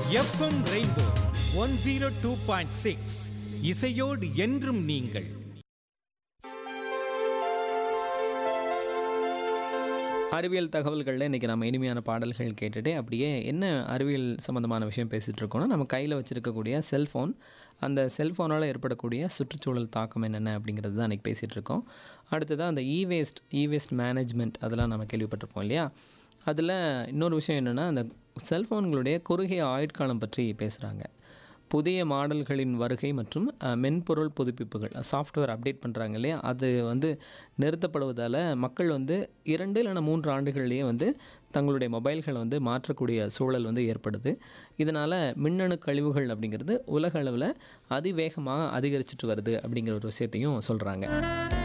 FM rainbow one zero two point six இசையோடு என்றும் நீங்கள் அறிவியல் தகவல்களில் இன்றைக்கி நம்ம இனிமையான பாடல்கள் கேட்டுட்டு அப்படியே என்ன அறிவியல் சம்மந்தமான விஷயம் பேசிகிட்டு இருக்கோம்னா நம்ம கையில் வச்சுருக்கக்கூடிய செல்ஃபோன் அந்த செல்ஃபோனால் ஏற்படக்கூடிய சுற்றுச்சூழல் தாக்கம் என்னென்ன அப்படிங்கிறது தான் இன்றைக்கி பேசிகிட்டு இருக்கோம் அடுத்ததாக அந்த E waste E waste management அதெல்லாம் நம்ம கேள்விப்பட்டிருப்போம் இல்லையா அதில் இன்னொரு விஷயம் என்னென்னா அந்த செல்ஃபோன்களுடைய குறுகிய ஆயுட்காலம் பற்றி பேசுகிறாங்க புதிய மாடல்களின் வருகை மற்றும் அஹ், மென்பொருள் புதுப்பிப்புகள் சாஃப்ட்வேர் அப்டேட் பண்ணுறாங்க இல்லையா அது வந்து நிறுத்தப்படுவதால் மக்கள் வந்து இரண்டு இல்லைன்னா மூன்று ஆண்டுகள்லேயே வந்து தங்களுடைய மொபைல்களை வந்து மாற்றக்கூடிய சூழல் வந்து ஏற்படுது இதனால் மின்னணு கழிவுகள் அப்படிங்கிறது உலக அளவில் அதிவேகமாக அதிகரிச்சிட்டு வருது அப்படிங்கிற ஒரு விஷயத்தையும் சொல்கிறாங்க